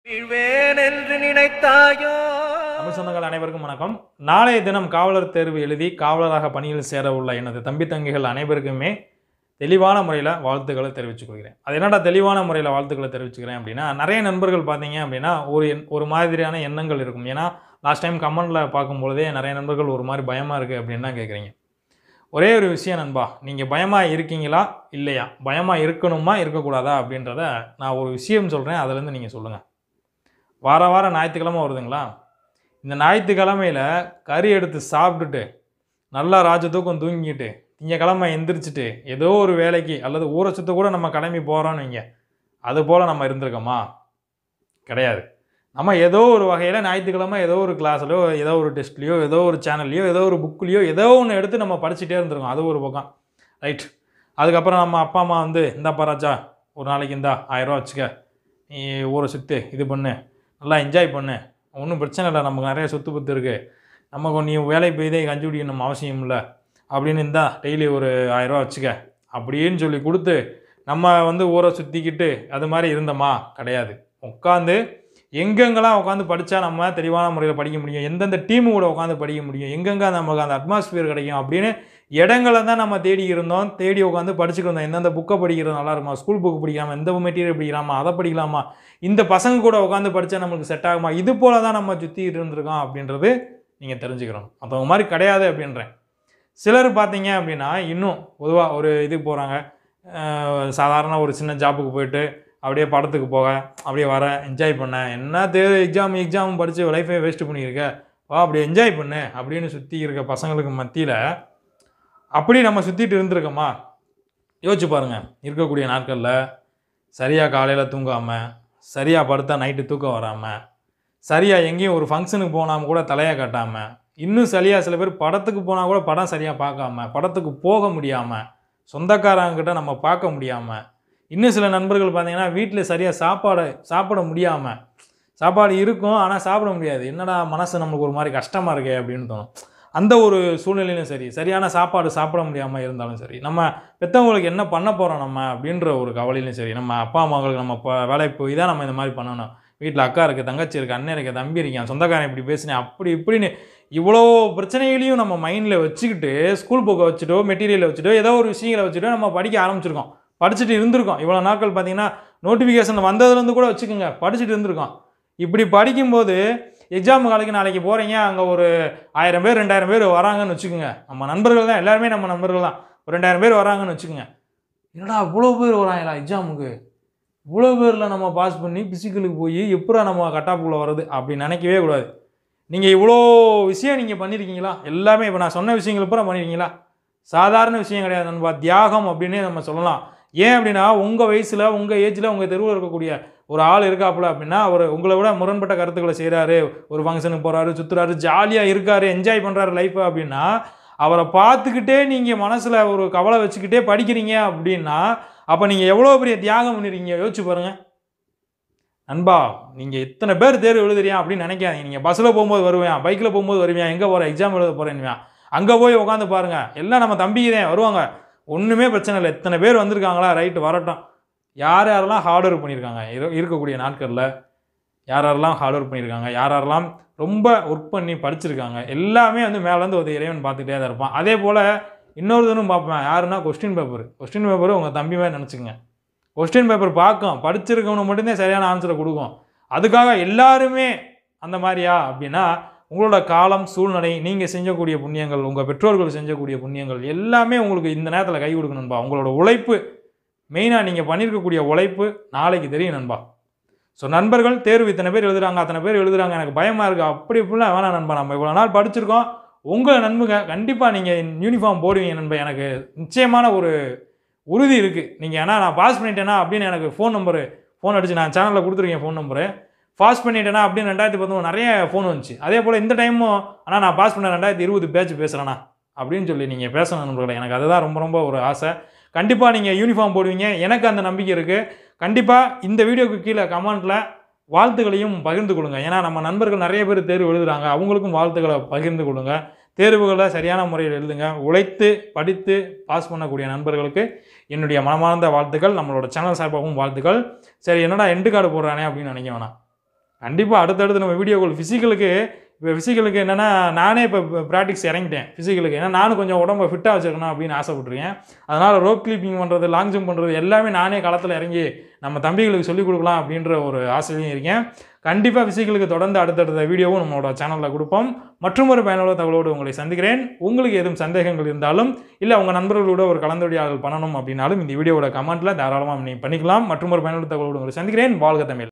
வீழ்வேன் என்று நினைத்தாயோ தமிழ் சொந்தங்கள் அனைவருக்கும் வணக்கம் நாளைய தினம் காவலர் தேர்வு எழுதி காவலராக பணியில் சேர உள்ள எனது தம்பி தங்கிகள் அனைவருக்குமே தெளிவான முறையில் வாழ்த்துக்களை தெரிவித்துக் கொள்கிறேன் அது என்னடா தெளிவான முறையில் வாழ்த்துக்களை தெரிவிச்சுக்கிறேன் அப்படின்னா நிறைய நண்பர்கள் பார்த்தீங்க அப்படின்னா ஒரு எண்- ஒரு மாதிரியான எண்ணங்கள் இருக்கும் ஏன்னா லாஸ்ட் டைம் கமெண்டில் பார்க்கும்பொழுதே நிறைய நண்பர்கள் ஒரு மாதிரி பயமாக இருக்குது அப்படின்னு தான் கேட்குறீங்க ஒரே ஒரு விஷயம் நண்பா நீங்கள் பயமாக இருக்கீங்களா இல்லையா பயமாக இருக்கணுமா இருக்கக்கூடாதா அப்படின்றத நான் ஒரு விஷயம் சொல்கிறேன் அதுலேருந்து நீங்கள் சொல்லுங்கள் வார வாரம் ஞாயிற்றுக்கிழமை வருதுங்களா இந்த ஞாயிற்றுக்கிழமையில் கறி எடுத்து சாப்பிட்டுட்டு நல்லா ராஜ தூக்கம் தூங்கிட்டு திங்கக்கிழமை எந்திரிச்சிட்டு ஏதோ ஒரு வேலைக்கு அல்லது ஊரை சுத்த கூட நம்ம கிளம்பி போகிறோன்னு வைங்க அது போல் நம்ம இருந்திருக்கோமா கிடையாது நம்ம ஏதோ ஒரு வகையில் ஞாயிற்றுக்கிழமை ஏதோ ஒரு கிளாஸ்லையோ ஏதோ ஒரு டெஸ்ட்லையோ ஏதோ ஒரு சேனல்லையோ ஏதோ ஒரு புக்லேயோ ஏதோ ஒன்று எடுத்து நம்ம படிச்சுட்டே இருந்திருக்கோம் அது ஒரு பக்கம் ரைட் அதுக்கப்புறம் நம்ம அப்பா அம்மா வந்து இந்தாப்பா ராஜா ஒரு நாளைக்கு இந்தா ஆயிரரூவா வச்சுக்க நீ ஊரை சுற்று இது பண்ணு நல்லா என்ஜாய் பண்ணு ஒன்றும் பிரச்சனை இல்லை நமக்கு நிறைய சொத்து பத்து இருக்குது நமக்கு நீ வேலைக்கு போய் தான் கஞ்சி குடிக்கணும் நம்ம அவசியம் இல்லை அப்படின்னு இருந்தா டெய்லி ஒரு ஆயிரரூவா வச்சுக்க அப்படின்னு சொல்லி கொடுத்து நம்ம வந்து ஊரை சுற்றிக்கிட்டு அது மாதிரி இருந்தோமா கிடையாது உட்காந்து எங்கெங்கெல்லாம் உட்காந்து படித்தா நம்ம தெளிவான முறையில் படிக்க முடியும் எந்தெந்த டீமு கூட உட்காந்து படிக்க முடியும் எங்கெங்கே நமக்கு அந்த அட்மாஸ்பியர் கிடைக்கும் அப்படின்னு இடங்களை தான் நம்ம தேடி இருந்தோம் தேடி உட்காந்து படிச்சுட்டு இருந்தோம் எந்தெந்த புக்கை படிக்கிறது நல்லா இருக்குமா ஸ்கூல் புக் படிக்கலாமா எந்த மெட்டீரியல் படிக்கலாமா அதை படிக்கலாமா இந்த பசங்க கூட உட்காந்து படித்தா நம்மளுக்கு செட் ஆகுமா இது போல தான் நம்ம சுற்றிட்டு இருந்திருக்கோம் அப்படின்றது நீங்கள் தெரிஞ்சுக்கிறோம் மற்றவங்க மாதிரி கிடையாது அப்படின்றேன் சிலர் பார்த்தீங்க அப்படின்னா இன்னும் பொதுவாக ஒரு இதுக்கு போகிறாங்க சாதாரண ஒரு சின்ன ஜாப்புக்கு போயிட்டு அப்படியே படத்துக்கு போக அப்படியே வர என்ஜாய் பண்ண என்ன தேவை எக்ஸாம் எக்ஸாம் படித்து லைஃபே வேஸ்ட் பண்ணியிருக்க வா அப்படி என்ஜாய் பண்ணு அப்படின்னு சுற்றி இருக்க பசங்களுக்கு மத்தியில் அப்படி நம்ம சுற்றிட்டு இருந்திருக்கோமா யோசிச்சு பாருங்கள் இருக்கக்கூடிய நாட்களில் சரியாக காலையில் தூங்காமல் சரியாக படுத்தா நைட்டு தூக்கம் வராமல் சரியாக எங்கேயும் ஒரு ஃபங்க்ஷனுக்கு போனாமல் கூட தலையை கட்டாமல் இன்னும் சரியாக சில பேர் படத்துக்கு போனால் கூட படம் சரியாக பார்க்காம படத்துக்கு போக முடியாமல் சொந்தக்காரங்கிட்ட நம்ம பார்க்க முடியாமல் இன்னும் சில நண்பர்கள் பார்த்தீங்கன்னா வீட்டில் சரியாக சாப்பாடு சாப்பிட முடியாமல் சாப்பாடு இருக்கும் ஆனால் சாப்பிட முடியாது என்னடா மனசு நம்மளுக்கு ஒரு மாதிரி கஷ்டமாக இருக்கே அப்படின்னு தோணும் அந்த ஒரு சூழ்நிலையிலும் சரி சரியான சாப்பாடு சாப்பிட முடியாமல் இருந்தாலும் சரி நம்ம பெற்றவங்களுக்கு என்ன பண்ண போகிறோம் நம்ம அப்படின்ற ஒரு கவலையிலும் சரி நம்ம அப்பா அம்மாங்களுக்கு நம்ம இப்போ வேலைக்கு போய் தான் நம்ம இந்த மாதிரி பண்ணணும் வீட்டில் அக்கா இருக்குது தங்கச்சி இருக்குது அண்ணன் இருக்குது தம்பி இருக்கான் சொந்தக்காரன் இப்படி பேசினேன் அப்படி இப்படின்னு இவ்வளோ பிரச்சனைகளையும் நம்ம மைண்டில் வச்சுக்கிட்டு ஸ்கூல் புக்கை வச்சுட்டோ மெட்டீரியலை வச்சுட்டோ ஏதோ ஒரு விஷயங்களை வச்சுட்டோ நம்ம படிக்க ஆரம்பிச்சிருக்கோம் படிச்சுட்டு இருந்திருக்கோம் இவ்வளோ நாட்கள் பார்த்தீங்கன்னா நோட்டிஃபிகேஷன் வந்ததுலேருந்து கூட வச்சுக்கோங்க படிச்சுட்டு இருந்திருக்கோம் இப்படி படிக்கும்போது எக்ஸாம் காலைக்கு நாளைக்கு போகிறீங்க அங்கே ஒரு ஆயிரம் பேர் ரெண்டாயிரம் பேர் வராங்கன்னு வச்சுக்கோங்க நம்ம நண்பர்கள் தான் எல்லாருமே நம்ம நண்பர்கள் தான் ஒரு ரெண்டாயிரம் பேர் வராங்கன்னு வச்சுக்கோங்க என்னடா இவ்வளோ பேர் வராங்களா எக்ஸாமுக்கு இவ்வளோ பேரில் நம்ம பாஸ் பண்ணி பிசிக்கலுக்கு போய் எப்படா நம்ம கட்டாப்புக்குள்ளே வர்றது அப்படி நினைக்கவே கூடாது நீங்கள் இவ்வளோ விஷயம் நீங்கள் பண்ணியிருக்கீங்களா எல்லாமே இப்போ நான் சொன்ன விஷயங்கள் பூரா பண்ணியிருக்கீங்களா சாதாரண விஷயம் கிடையாது நண்பா தியாகம் அப்படின்னே நம்ம சொல்லலாம் ஏன் அப்படின்னா உங்கள் வயசில் உங்கள் ஏஜில் உங்கள் தெருவில் இருக்கக்கூடிய ஒரு ஆள் இருக்காப்புல அப்படின்னா அவர் உங்களை விட முரண்பட்ட கருத்துக்களை செய்கிறாரு ஒரு ஃபங்க்ஷனுக்கு போகிறாரு சுற்றுறாரு ஜாலியாக இருக்காரு என்ஜாய் பண்ணுறாரு லைஃப்பை அப்படின்னா அவரை பார்த்துக்கிட்டே நீங்கள் மனசில் ஒரு கவலை வச்சுக்கிட்டே படிக்கிறீங்க அப்படின்னா அப்போ நீங்கள் எவ்வளோ பெரிய தியாகம் பண்ணிருக்கீங்க யோசிச்சு பாருங்கள் நண்பா நீங்கள் இத்தனை பேர் தேர்வு எழுதுறியா அப்படின்னு நினைக்காதீங்க நீங்கள் பஸ்ஸில் போகும்போது வருவேன் பைக்கில் போகும்போது வருவேன் எங்கே போகிறேன் எக்ஸாம் எழுத போகிறேன்னுவேன் அங்கே போய் உட்காந்து பாருங்கள் எல்லாம் நம்ம தம்பிக்கு தான் வருவாங்க ஒன்றுமே பிரச்சனை இல்லை இத்தனை பேர் வந்திருக்காங்களா ரைட்டு வரட்டும் யார் யாரெல்லாம் ஹார்ட் ஒர்க் பண்ணியிருக்காங்க இரு- இருக்கக்கூடிய நாட்களில் யார் யாரெல்லாம் ஹார்ட் ஒர்க் பண்ணியிருக்காங்க யார் யாரெல்லாம் ரொம்ப ஒர்க் பண்ணி படிச்சிருக்காங்க எல்லாமே வந்து மேலேருந்து ஒரு இறைவன் பார்த்துக்கிட்டே தான் இருப்பான் அதே போல் இன்னொருத்தனும் பார்ப்பேன் யாருன்னா கொஸ்டின் பேப்பர் கொஸ்டின் பேப்பர் உங்கள் தம்பி மாதிரி நினச்சிக்கங்க கொஸ்டின் பேப்பர் பார்க்கும் படிச்சிருக்கவனுக்கு மட்டும்தான் சரியான ஆன்சரை கொடுக்கும் அதுக்காக எல்லாருமே அந்த மாதிரியா அப்படின்னா உங்களோட காலம் சூழ்நிலை நீங்கள் செஞ்சக்கூடிய புண்ணியங்கள் உங்கள் பெற்றோர்கள் செஞ்சக்கூடிய புண்ணியங்கள் எல்லாமே உங்களுக்கு இந்த நேரத்தில் கை கொடுக்கணும் நண்பா உங்களோட உழைப்பு மெயினாக நீங்கள் பண்ணியிருக்கக்கூடிய உழைப்பு நாளைக்கு தெரியும் நண்பா ஸோ நண்பர்கள் தேர்வு இத்தனை பேர் எழுதுறாங்க அத்தனை பேர் எழுதுறாங்க எனக்கு பயமாக இருக்குது அப்படி இப்படிலாம் வேணாம் நண்பா நம்ம இவ்வளோ நாள் படிச்சிருக்கோம் உங்கள் நண்புங்க கண்டிப்பாக நீங்கள் யூனிஃபார்ம் போடுவீங்க நண்பா எனக்கு நிச்சயமான ஒரு உறுதி இருக்குது நீங்கள் ஏன்னா நான் பாஸ் பண்ணிட்டேனா அப்படின்னு எனக்கு ஃபோன் நம்பரு ஃபோன் அடிச்சு நான் சேனலில் கொடுத்துருக்கேன் ஃபோன் நம்பரு பாஸ் பண்ணிட்டேனா அப்படின்னு ரெண்டாயிரத்தி பத்தொம்பது நிறைய ஃபோன் வந்துச்சு அதே போல் இந்த டைமும் ஆனால் நான் பாஸ் பண்ண ரெண்டாயிரத்தி இருபது பேட்ச் பேசுகிறேண்ணா அப்படின்னு சொல்லி நீங்கள் பேசணும் நண்பர்களே எனக்கு அதுதான் ரொம்ப ரொம்ப ஒரு ஆசை கண்டிப்பாக நீங்கள் யூனிஃபார்ம் போடுவீங்க எனக்கு அந்த நம்பிக்கை இருக்குது கண்டிப்பாக இந்த வீடியோக்கு கீழே கமெண்ட்டில் வாழ்த்துக்களையும் பகிர்ந்து கொள்ளுங்க ஏன்னா நம்ம நண்பர்கள் நிறைய பேர் தேர்வு எழுதுறாங்க அவங்களுக்கும் வாழ்த்துக்களை பகிர்ந்து கொள்ளுங்க தேர்வுகளை சரியான முறையில் எழுதுங்க உழைத்து படித்து பாஸ் பண்ணக்கூடிய நண்பர்களுக்கு என்னுடைய மனமார்ந்த வாழ்த்துக்கள் நம்மளோட சேனல் சார்பாகவும் வாழ்த்துக்கள் சரி என்னடா எண்டு கார்டு போடுறானே அப்படின்னு நினைக்க வேணாம் கண்டிப்பாக அடுத்தடுத்து நம்ம வீடியோக்கள் ஃபிசிக்கலுக்கு இப்போ ஃபிசிக்கலுக்கு என்னென்னா நானே இப்போ ப்ராக்டிக்ஸ் இறங்கிட்டேன் ஃபிசிக்கலுக்கு ஏன்னா நானும் கொஞ்சம் உடம்ப ஃபிட்டாக வச்சுருக்கணும் அப்படின்னு ஆசைப்பட்ருக்கேன் அதனால் ரோப் கிளிப்பிங் பண்ணுறது லாங் ஜம்ப் பண்ணுறது எல்லாமே நானே களத்தில் இறங்கி நம்ம தம்பிகளுக்கு சொல்லிக் கொடுக்கலாம் அப்படின்ற ஒரு ஆசையிலையும் இருக்கேன் கண்டிப்பாக ஃபிசிக்கலுக்கு தொடர்ந்து அடுத்தடுத்த வீடியோவும் நம்மளோட சேனலில் கொடுப்போம் மற்றும் ஒரு பயனுள்ள தகவலோடு உங்களை சந்திக்கிறேன் உங்களுக்கு எதுவும் சந்தேகங்கள் இருந்தாலும் இல்லை உங்கள் நண்பர்களோட ஒரு கலந்துரையாடல் பண்ணணும் அப்படின்னாலும் இந்த வீடியோவோட கமெண்ட்டில் தாராளமாக நீங்கள் பண்ணிக்கலாம் மற்றும் ஒரு பயனுள்ள தகவலோடு உங்களை சந்திக்கிறேன் வாழ்க தமிழ்